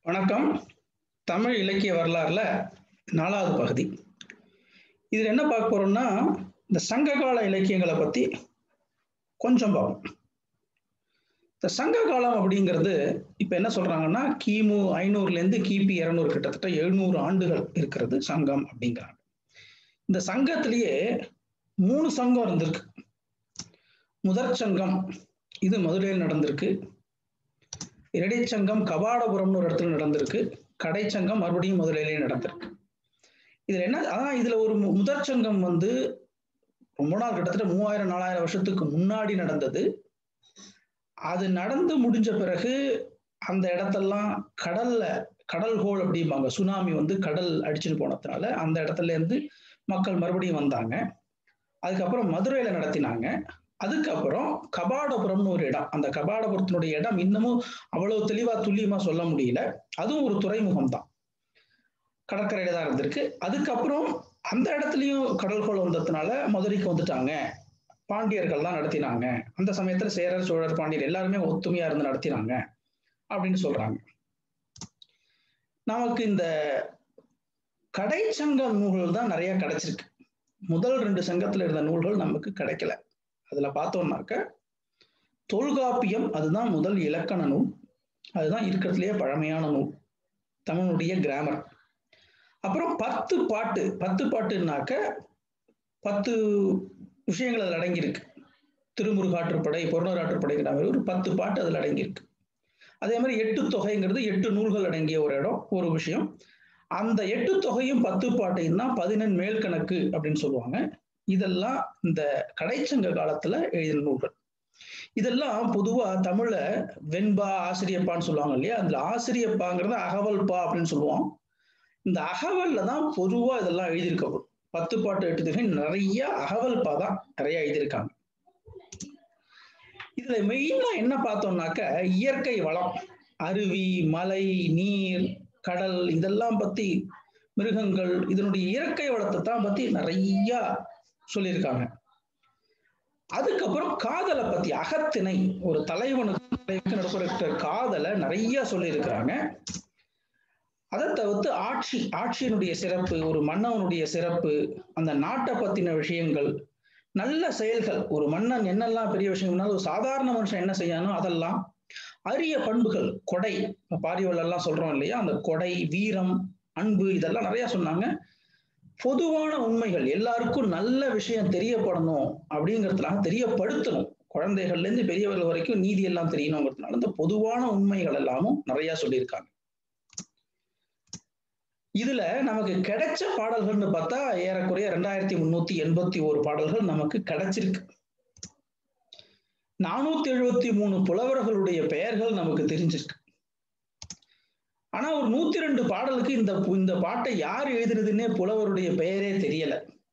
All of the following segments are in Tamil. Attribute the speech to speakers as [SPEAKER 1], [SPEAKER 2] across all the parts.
[SPEAKER 1] வணக்கம் தமிழ் இலக்கிய வரலாறுல நாலாவது பகுதி இதில் என்ன பார்க்க போறோம்னா இந்த சங்ககால இலக்கியங்களை பத்தி கொஞ்சம் பார்ப்போம் இந்த சங்க காலம் அப்படிங்கிறது இப்ப என்ன சொல்றாங்கன்னா கிமு ஐநூறுலேருந்து கிபி இரநூறு கிட்டத்தட்ட எழுநூறு ஆண்டுகள் இருக்கிறது சங்கம் அப்படிங்கிறாங்க இந்த சங்கத்திலேயே மூணு சங்கம் இருந்திருக்கு முதற் சங்கம் இது மதுரையில் நடந்திருக்கு இடைச்சங்கம் கபாடபுரம்னு ஒரு இடத்துல நடந்திருக்கு கடைச்சங்கம் மறுபடியும் மதுரையிலேயே நடந்திருக்கு இதுல என்ன அதான் இதுல ஒரு முதற் சங்கம் வந்து ரொம்ப நாள் கிட்டத்தட்ட மூவாயிரம் நாலாயிரம் வருஷத்துக்கு முன்னாடி நடந்தது அது நடந்து முடிஞ்ச பிறகு அந்த இடத்தெல்லாம் கடல்ல கடல் கோள் அப்படிம்பாங்க சுனாமி வந்து கடல் அடிச்சுட்டு போனதுனால அந்த இடத்துல இருந்து மக்கள் மறுபடியும் வந்தாங்க அதுக்கப்புறம் மதுரையில நடத்தினாங்க அதுக்கப்புறம் கபாடபுரம்னு ஒரு இடம் அந்த கபாடபுரத்தினுடைய இடம் இன்னமும் அவ்வளவு தெளிவா துல்லியமா சொல்ல முடியல அதுவும் ஒரு துறைமுகம் தான் கடற்கரையில தான் இருந்திருக்கு அதுக்கப்புறம் அந்த இடத்துலயும் கடல்கோள் வந்ததுனால மதுரைக்கு வந்துட்டாங்க பாண்டியர்கள் தான் நடத்தினாங்க அந்த சமயத்துல சேரர் சோழர் பாண்டியர் எல்லாருமே ஒத்துமையா இருந்து நடத்தினாங்க அப்படின்னு சொல்றாங்க நமக்கு இந்த கடைச்சங்க நூல்கள் தான் நிறைய கிடைச்சிருக்கு முதல் ரெண்டு சங்கத்துல இருந்த நூல்கள் நமக்கு கிடைக்கல அதுல பார்த்தோம்னாக்க தொல்காப்பியம் அதுதான் முதல் இலக்கண நூல் அதுதான் இருக்கிறதுலயே பழமையான நூல் தமிழுடைய கிராமர் அப்புறம் பத்து பாட்டு பத்து பாட்டுனாக்க பத்து விஷயங்கள் அதில் அடங்கியிருக்கு திருமுருகாற்றுப்படை பொருணராற்றுப்படைங்கிற மாதிரி ஒரு பத்து பாட்டு அதில் அடங்கியிருக்கு அதே மாதிரி எட்டு தொகைங்கிறது எட்டு நூல்கள் அடங்கிய ஒரு இடம் ஒரு விஷயம் அந்த எட்டு தொகையும் பத்து பாட்டையும் தான் பதினெண் மேல் கணக்கு அப்படின்னு சொல்லுவாங்க இதெல்லாம் இந்த கடைச்சங்க காலத்துல எழுதின நூல்கள் இதெல்லாம் பொதுவா தமிழ்ல வெண்பா ஆசிரியப்பான்னு சொல்லுவாங்க இல்லையா அதுல ஆசிரியப்பாங்கிறத அகவல்பா அப்படின்னு சொல்லுவோம் இந்த அகவல்ல தான் பொதுவா இதெல்லாம் எழுதியிருக்கப்படும் பத்து பாட்டு எட்டு தொகை நிறைய அகவல்பா தான் நிறைய எழுதியிருக்காங்க இதுல மெயினா என்ன பார்த்தோம்னாக்க இயற்கை வளம் அருவி மலை நீர் கடல் இதெல்லாம் பத்தி மிருகங்கள் இதனுடைய இயற்கை வளத்தை தான் பத்தி நிறைய சொல்லியிருக்காங்க அதுக்கப்புறம் காதலை பத்தி அகத்திணை ஒரு தலைவனுக்கு நடுப்புற காதலை நிறைய சொல்லியிருக்கிறாங்க அதை தவிர்த்து ஆட்சி ஆட்சியினுடைய சிறப்பு ஒரு மன்னவனுடைய சிறப்பு அந்த நாட்டை பத்தின விஷயங்கள் நல்ல செயல்கள் ஒரு மன்னன் என்னெல்லாம் பெரிய விஷயம்னாலும் ஒரு சாதாரண மனுஷன் என்ன செய்யணும் அதெல்லாம் அரிய பண்புகள் கொடை பாரிவல் எல்லாம் சொல்றோம் இல்லையா அந்த கொடை வீரம் அன்பு இதெல்லாம் நிறைய சொன்னாங்க பொதுவான உண்மைகள் எல்லாருக்கும் நல்ல விஷயம் தெரியப்படணும் அப்படிங்கிறதுனால தெரியப்படுத்தணும் குழந்தைகள்ல இருந்து பெரியவர்கள் வரைக்கும் நீதி எல்லாம் தெரியணுங்கிறதுனால இந்த பொதுவான உண்மைகள் எல்லாமும் நிறைய சொல்லியிருக்காங்க இதுல நமக்கு கிடைச்ச பாடல்கள்னு பார்த்தா ஏறக்குறைய ரெண்டாயிரத்தி முன்னூத்தி எண்பத்தி ஒரு பாடல்கள் நமக்கு கிடைச்சிருக்கு நானூத்தி எழுபத்தி மூணு புலவர்களுடைய பெயர்கள் நமக்கு தெரிஞ்சிருக்கு ஆனா ஒரு நூத்தி ரெண்டு பாடலுக்கு இந்த இந்த பாட்டை யார் எழுதுனதுன்னே புலவருடைய பெயரே தெரியல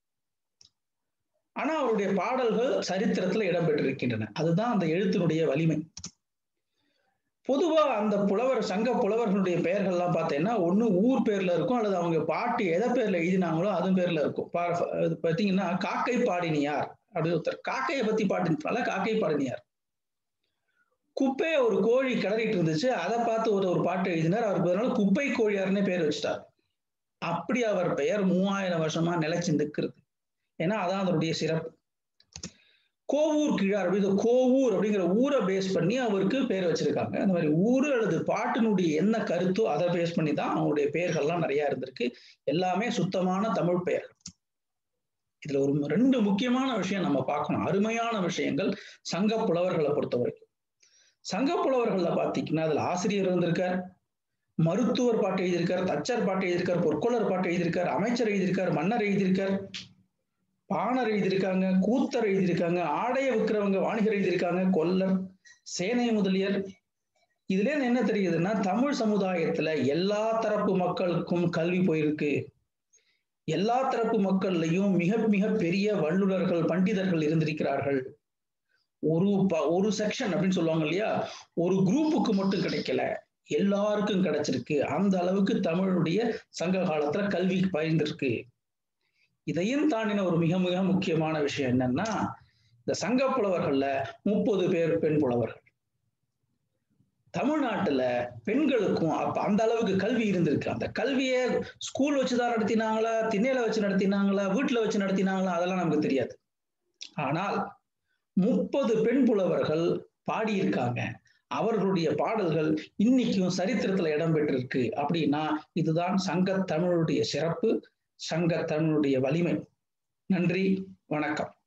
[SPEAKER 1] ஆனா அவருடைய பாடல்கள் சரித்திரத்துல இடம்பெற்றிருக்கின்றன அதுதான் அந்த எழுத்தினுடைய வலிமை பொதுவா அந்த புலவர் சங்க புலவர்களுடைய பெயர்கள்லாம் பார்த்தீங்கன்னா ஒண்ணு ஊர் பேர்ல இருக்கும் அல்லது அவங்க பாட்டு எதை பேர்ல எழுதினாங்களோ அது பேர்ல இருக்கும் பார்த்தீங்கன்னா காக்கை பாடினியார் அப்படி ஒருத்தர் காக்கையை பத்தி பாடினால காக்கை பாடினியார் குப்பையை ஒரு கோழி கிளறிட்டு இருந்துச்சு அதை பார்த்து ஒரு ஒரு பாட்டு எழுதினார் அவர் அதனால குப்பை கோழியார்னே பேர் வச்சுட்டார் அப்படி அவர் பெயர் மூவாயிரம் வருஷமா நிலைச்சு நிற்கிறது ஏன்னா அதான் அதனுடைய சிறப்பு கோவூர் கிழார் அப்படி கோவூர் அப்படிங்கிற ஊரை பேஸ் பண்ணி அவருக்கு பேர் வச்சிருக்காங்க அந்த மாதிரி ஊரு அல்லது பாட்டினுடைய என்ன கருத்தோ அதை பேஸ் பண்ணி தான் அவங்களுடைய பெயர்கள்லாம் நிறைய இருந்திருக்கு எல்லாமே சுத்தமான தமிழ் பெயர்கள் இதுல ஒரு ரெண்டு முக்கியமான விஷயம் நம்ம பார்க்கணும் அருமையான விஷயங்கள் சங்க புலவர்களை பொறுத்த வரைக்கும் சங்க புலவர்கள்ல பாத்தீங்கன்னா அதுல ஆசிரியர் இருந்திருக்கார் மருத்துவர் பாட்டு எழுதியிருக்கார் தச்சர் பாட்டு எழுதியிருக்கார் பொற்கொள்ளர் பாட்டு எழுதியிருக்கார் அமைச்சர் எழுதியிருக்கார் மன்னர் எழுதியிருக்கார் பாணர் எழுதியிருக்காங்க கூத்தர் எழுதியிருக்காங்க ஆடைய விற்கிறவங்க வாணிகர் எழுதியிருக்காங்க கொல்லர் சேனை முதலியர் இதுல என்ன தெரியுதுன்னா தமிழ் சமுதாயத்துல எல்லா தரப்பு மக்களுக்கும் கல்வி போயிருக்கு எல்லா தரப்பு மக்கள்லையும் மிக மிக பெரிய வல்லுநர்கள் பண்டிதர்கள் இருந்திருக்கிறார்கள் ஒரு ஒரு செக்ஷன் அப்படின்னு சொல்லுவாங்க இல்லையா ஒரு குரூப்புக்கு மட்டும் கிடைக்கல எல்லாருக்கும் கிடைச்சிருக்கு அந்த அளவுக்கு தமிழுடைய சங்க காலத்துல கல்வி பயிர்ந்திருக்கு இதையும் தாண்டின ஒரு மிக மிக முக்கியமான விஷயம் என்னன்னா இந்த சங்க புலவர்கள்ல முப்பது பேர் பெண் புலவர்கள் தமிழ்நாட்டுல பெண்களுக்கும் அப்ப அந்த அளவுக்கு கல்வி இருந்திருக்கு அந்த கல்வியை ஸ்கூல் வச்சுதான் நடத்தினாங்களா திண்ணையில வச்சு நடத்தினாங்களா வீட்டுல வச்சு நடத்தினாங்களா அதெல்லாம் நமக்கு தெரியாது ஆனால் முப்பது பெண் புலவர்கள் பாடியிருக்காங்க அவர்களுடைய பாடல்கள் இன்னைக்கும் சரித்திரத்துல இடம் பெற்றிருக்கு அப்படின்னா இதுதான் சங்க தமிழுடைய சிறப்பு சங்க தமிழுடைய வலிமை நன்றி வணக்கம்